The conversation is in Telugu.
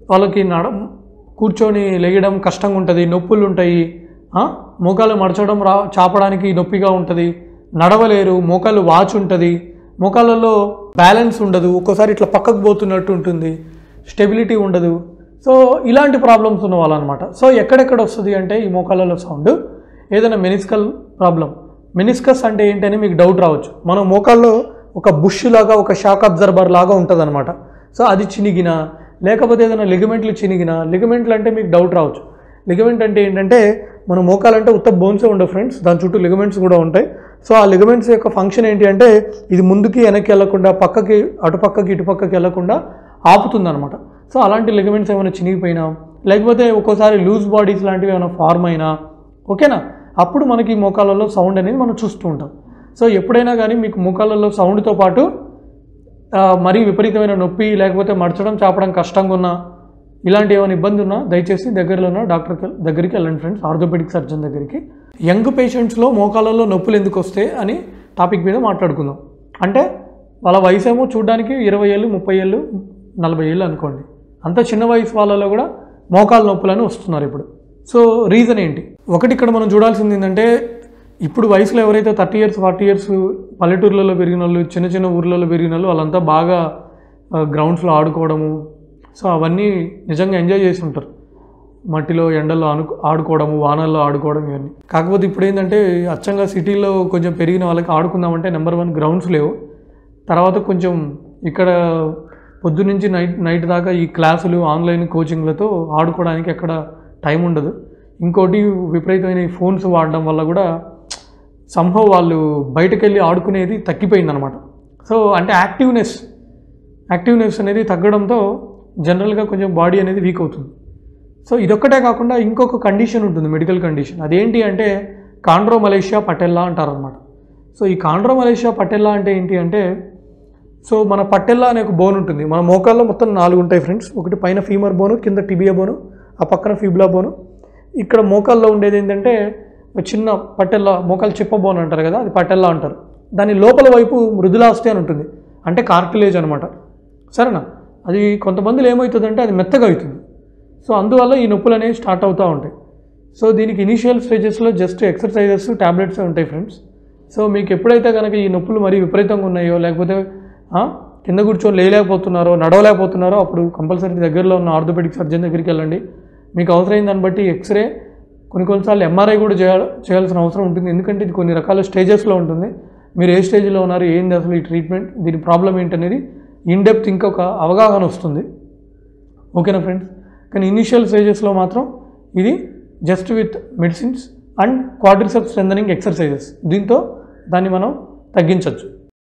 వాళ్ళకి నడ కూర్చొని లేయడం కష్టంగా ఉంటుంది నొప్పులు ఉంటాయి ఆ? మోకాలు మడచడం రా చాపడానికి నొప్పిగా ఉంటుంది నడవలేరు మోకాలు వాచ్ ఉంటుంది మోకాళ్ళలో బ్యాలెన్స్ ఉండదు ఒక్కోసారి ఇట్లా పక్కకు పోతున్నట్టు ఉంటుంది స్టెబిలిటీ ఉండదు సో ఇలాంటి ప్రాబ్లమ్స్ ఉన్న వాళ్ళనమాట సో ఎక్కడెక్కడ వస్తుంది అంటే ఈ మోకాళ్ళలో సౌండ్ ఏదైనా మెనిస్కల్ ప్రాబ్లం మెనిస్కస్ అంటే ఏంటని మీకు డౌట్ రావచ్చు మన మోకాల్లో ఒక బుష్ లాగా ఒక షాక్ అబ్జర్బర్ లాగా ఉంటుంది అనమాట సో అది చినిగిన లేకపోతే ఏదైనా లిగమెంట్లు చినిగిన లిగమెంట్లు అంటే మీకు డౌట్ రావచ్చు లిగమెంట్ అంటే ఏంటంటే మన మోకాలంటే ఉత్త బోన్సే ఉండవు ఫ్రెండ్స్ దాని చుట్టూ లిగమెంట్స్ కూడా ఉంటాయి సో ఆ లిగమెంట్స్ యొక్క ఫంక్షన్ ఏంటి అంటే ఇది ముందుకి వెనక్కి వెళ్లకుండా పక్కకి అటుపక్కకి ఇటుపక్కకి వెళ్లకుండా ఆపుతుంది అనమాట సో అలాంటి లిగమెంట్స్ ఏమైనా చినిగిపోయినా లేకపోతే ఒక్కోసారి లూజ్ బాడీస్ లాంటివి ఏమైనా ఫార్మ్ అయినా ఓకేనా అప్పుడు మనకి ఈ మోకాళ్ళలో సౌండ్ అనేది మనం చూస్తూ ఉంటాం సో ఎప్పుడైనా కానీ మీకు మోకాళ్ళలో సౌండ్తో పాటు ఆ, మరీ విపరీతమైన నొప్పి లేకపోతే మడచడం చాపడం కష్టంగా ఉన్నా ఇలాంటి ఏమైనా ఇబ్బంది ఉన్నా దయచేసి దగ్గరలో ఉన్న డాక్టర్ దగ్గరికి వెళ్ళండి ఫ్రెండ్స్ ఆర్థోపెడిక్ సర్జన్ దగ్గరికి యంగ్ పేషెంట్స్లో మోకాళ్ళలో నొప్పులు ఎందుకు వస్తాయి అని టాపిక్ మీద మాట్లాడుకుందాం అంటే వాళ్ళ వయసు ఏమో చూడడానికి ఇరవై ఏళ్ళు ముప్పై ఏళ్ళు నలభై ఏళ్ళు అనుకోండి అంత చిన్న వయసు వాళ్ళలో కూడా మోకాళ్ళ నొప్పులని వస్తున్నారు ఇప్పుడు సో రీజన్ ఏంటి ఒకటి ఇక్కడ మనం చూడాల్సింది ఏంటంటే ఇప్పుడు వయసులో ఎవరైతే థర్టీ ఇయర్స్ ఫార్టీ ఇయర్స్ పల్లెటూర్లలో పెరిగిన వాళ్ళు చిన్న చిన్న ఊర్లలో పెరిగిన వాళ్ళు వాళ్ళంతా బాగా గ్రౌండ్స్లో ఆడుకోవడము సో అవన్నీ నిజంగా ఎంజాయ్ చేసి ఉంటారు మట్టిలో ఎండల్లో ఆను ఆడుకోవడము వానల్లో ఆడుకోవడం ఇవన్నీ కాకపోతే ఇప్పుడు ఏంటంటే అచ్చంగా సిటీలో కొంచెం పెరిగిన వాళ్ళకి ఆడుకుందామంటే నెంబర్ వన్ గ్రౌండ్స్ లేవు తర్వాత కొంచెం ఇక్కడ పొద్దునుంచి నైట్ నైట్ దాకా ఈ క్లాసులు ఆన్లైన్ కోచింగ్లతో ఆడుకోవడానికి ఎక్కడ టైం ఉండదు ఇంకోటి విపరీతమైన ఈ ఫోన్స్ వాడడం వల్ల కూడా సంభవ్ వాళ్ళు బయటకు వెళ్ళి ఆడుకునేది తగ్గిపోయిందనమాట సో అంటే యాక్టివ్నెస్ యాక్టివ్నెస్ అనేది తగ్గడంతో జనరల్గా కొంచెం బాడీ అనేది వీక్ అవుతుంది సో ఇదొక్కటే కాకుండా ఇంకొక కండిషన్ ఉంటుంది మెడికల్ కండిషన్ అదేంటి అంటే కాండ్రో మలేషియా పటెల్లా అంటారనమాట సో ఈ కాండ్రో మలేషియా పటెల్లా అంటే ఏంటి అంటే సో మన పట్టెల్లా అనే ఒక బోన్ ఉంటుంది మన మోకాల్లో మొత్తం నాలుగు ఉంటాయి ఫ్రెండ్స్ ఒకటి పైన ఫీమర్ బోను కింద టిబియా బోను ఆ పక్కన ఫిబ్లా బోను ఇక్కడ మోకాల్లో ఉండేది ఏంటంటే ఒక చిన్న పట్టెల్లా మోకాలు చిప్ప బోన్ అంటారు కదా అది పట్టెల్లా అంటారు దాని లోపల వైపు మృదులాస్థి అని ఉంటుంది అంటే కార్టిలేజ్ అనమాట సరేనా అది కొంతమందిలో ఏమవుతుందంటే అది మెత్తగా అవుతుంది సో అందువల్ల ఈ నొప్పులు అనేవి స్టార్ట్ అవుతూ ఉంటాయి సో దీనికి ఇనీషియల్ స్టేజెస్లో జస్ట్ ఎక్సర్సైజెస్ ట్యాబ్లెట్స్ ఉంటాయి ఫ్రెండ్స్ సో మీకు ఎప్పుడైతే కనుక ఈ నొప్పులు మరీ విపరీతంగా ఉన్నాయో లేకపోతే ఆ, కింద కూర్చొని లేయలేకపోతున్నారో నడవలేకపోతున్నారో అప్పుడు కంపల్సరీ దగ్గరలో ఉన్న ఆర్థోపెడిక్ సర్జన్ దగ్గరికి వెళ్ళండి మీకు అవసరమైన దాన్ని బట్టి ఎక్స్రే కొన్ని కొన్నిసార్లు ఎంఆర్ఐ కూడా చేయాల చేయాల్సిన అవసరం ఉంటుంది ఎందుకంటే ఇది కొన్ని రకాల స్టేజెస్లో ఉంటుంది మీరు ఏ స్టేజ్లో ఉన్నారు ఏంది అసలు ఈ ట్రీట్మెంట్ దీని ప్రాబ్లం ఏంటనేది ఇన్ డెప్త్ ఇంకొక అవగాహన వస్తుంది ఓకేనా ఫ్రెండ్స్ కానీ ఇనిషియల్ స్టేజెస్లో మాత్రం ఇది just with medicines and quadricep strengthening exercises దీంతో దాన్ని మనం తగ్గించవచ్చు